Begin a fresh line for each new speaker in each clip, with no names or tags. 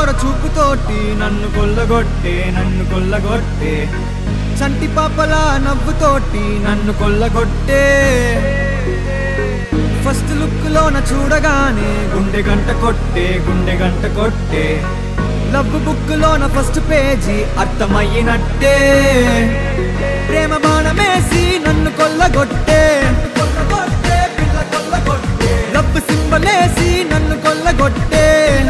ఓర చూపుతోటి నన్ను కొల్లగొట్టే నన్ను కొల్లగొట్టే చంటి పాపల నవ్వుతోటి నన్ను కొల్లగొట్టే ఫస్ట్ లుక్ లోన చూడగానే గుండె గంట కొట్టే గుండె గంట కొట్టే లవ్ బుక్ లోన ఫస్ట్ పేజీ అర్థమయ్యినట్టే ప్రేమ బాణమేసి నన్ను కొల్లగొట్టే లవ్ సింబలేసి నన్ను కొల్లగొట్టే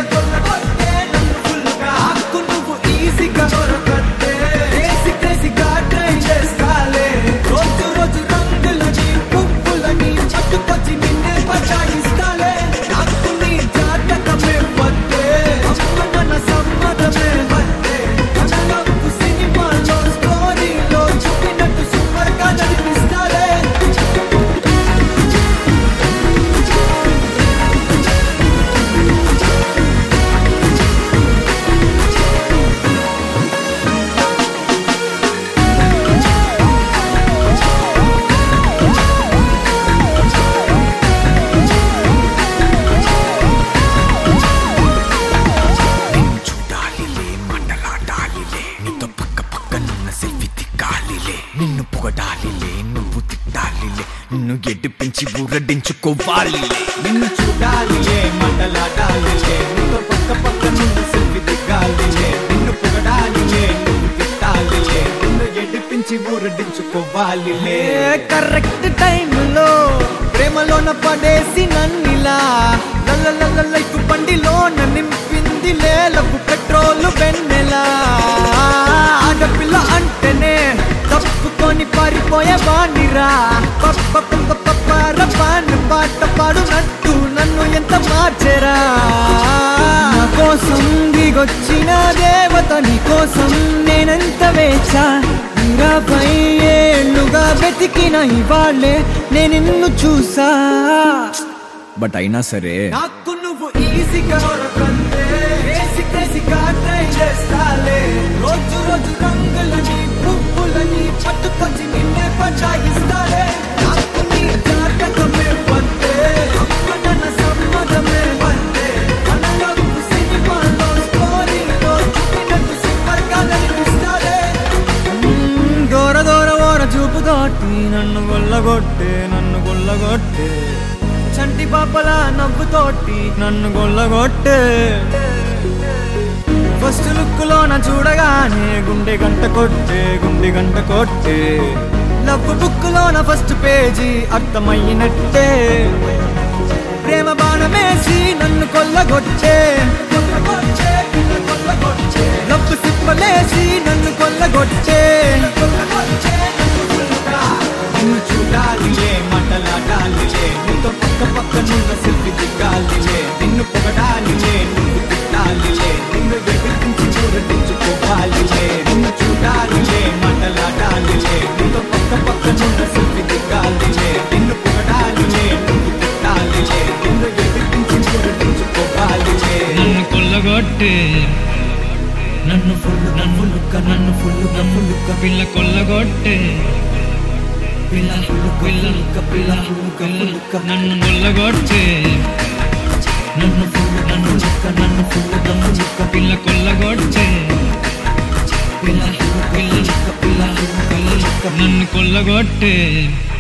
హక్కు నువ్వు ఈజీగా దొరకట్టే కేసి కేసిగా ట్రై చేస్తాలే రోజు రోజు రంగులని పువ్వులని పట్టుకొచ్చి నిన్నే పచాయిస్తాలే నాకు నీ జాతకమే వద్దే అమ్మ మన సమ్మతమే వద్దే అనలపు సినిమాలో స్టోరీలో చూపినట్టు సూపర్ గా నడిపిస్తాలే
నిన్ను చూడాలిలే మాటలాడాలిలే నీతో పక్క పక్కనున్న సెల్ఫీ తిక్కాలిలే నిన్ను పొగడాలిలే నువ్వు తిట్టాలిలే నిన్ను ఎడ్డిపించి ఊరడించుకోవాలిలే
నిన్ను చూడాలిలే మండలాడాలిలే నీతో పక్క పక్క నుండి సెల్ఫీ దిగాలిలే నిన్ను పొగడాలిలే నువ్వు తిట్టాలిలే నిన్ను ఎడిపించి ఊరడించుకోవాలిలే కరెక్ట్ టైంలో ప్రేమలోన పడేసి నన్నిలా లల్ల లల్ల లైఫ్ బండిలోన నింపిందిలే లవ్వు పెట్రోల్ వెన్నెలా ఆడపిల్ల అంటేనే తప్పుకొని పారిపోయే బానిరా పప్ప పప్ప పప్పర పాను పాట పాడునట్టు నన్ను ఎంత మార్చెరా నా కోసం దిగొచ్చిన దేవత నీ కోసం నేనెంత వేచా ఇరవై ఏళ్ళుగా వెతికిన ఇవాళ్ళే నేను నిన్ను చూసా
బట్ అయినా సరే
నాకు నువ్వు ఈజీగా దొరకందే కేసి కేసిగా ట్రై చేస్తాలే రోజు రోజు రంగులని పువ్వులని పట్టుకొచ్చి నిన్నే పచాయిస్తాలే నాకు నీ జాతకమే వద్దే అమ్మ నన్న సమ్మతమే వద్దే అనలపు సినిమాలో స్టోరీలో చూపినట్టు సూపర్ గా నడిపిస్తాలే దూర దూర ఓర చూపుతోటి నన్ను గొల్లగొట్టే నన్ను గొల్లగొట్టే చంటి పాపల నవ్వుతోటి నన్ను గొల్లగొట్టే ఫస్ట్ లుక్ లోన చూడగానే గుండె గంట కొట్టే గుండె గంట కొట్టే లవ్ బుక్ లోన ఫస్ట్ పేజీ అర్థమయ్యినట్టే ప్రేమ బాణమేసి నన్ను కొల్లగొట్టే లవ్ సిప్పలేసి నన్ను కొల్లగొట్టే నిన్ను చూడాలిలే మాటలాడాలిలే నీతో పక్క పక్క నున్న సెల్ఫీ దిగాలిలే నిన్ను పొగడాలిలే నువ్వు తిట్టాలిలే నిన్ను వెతికించి చూరటించుకోవాలిలే నిన్ను చూడాలిలే మాటలాడాలిలే నీతో పక్క పక్క నున్న సెల్ఫీ దిగాలిలే నిన్ను పొగడాలిలే నువ్వు తిట్టాలిలే నిన్ను వెతికించి చూరటించుకోవాలిలే
నన్ను కొల్లగొట్టే నన్ను ఫుల్ నన్ను లుక్క నన్ను ఫుల్ నన్ను లుక్క పిల్ల కొల్లగొట్టే పిల్ల పిల్ల లుక్క పిల్ల లుక్క నన్ను కొల్లగొట్టే నన్ను ఫుల్ నన్ను లుక్క నన్ను ఫుల్ నన్ను లుక్క పిల్ల కొల్లగొట్టే పిల్ల పిల్ల లుక్క పిల్ల లుక్క నన్ను కొల్లగొట్టే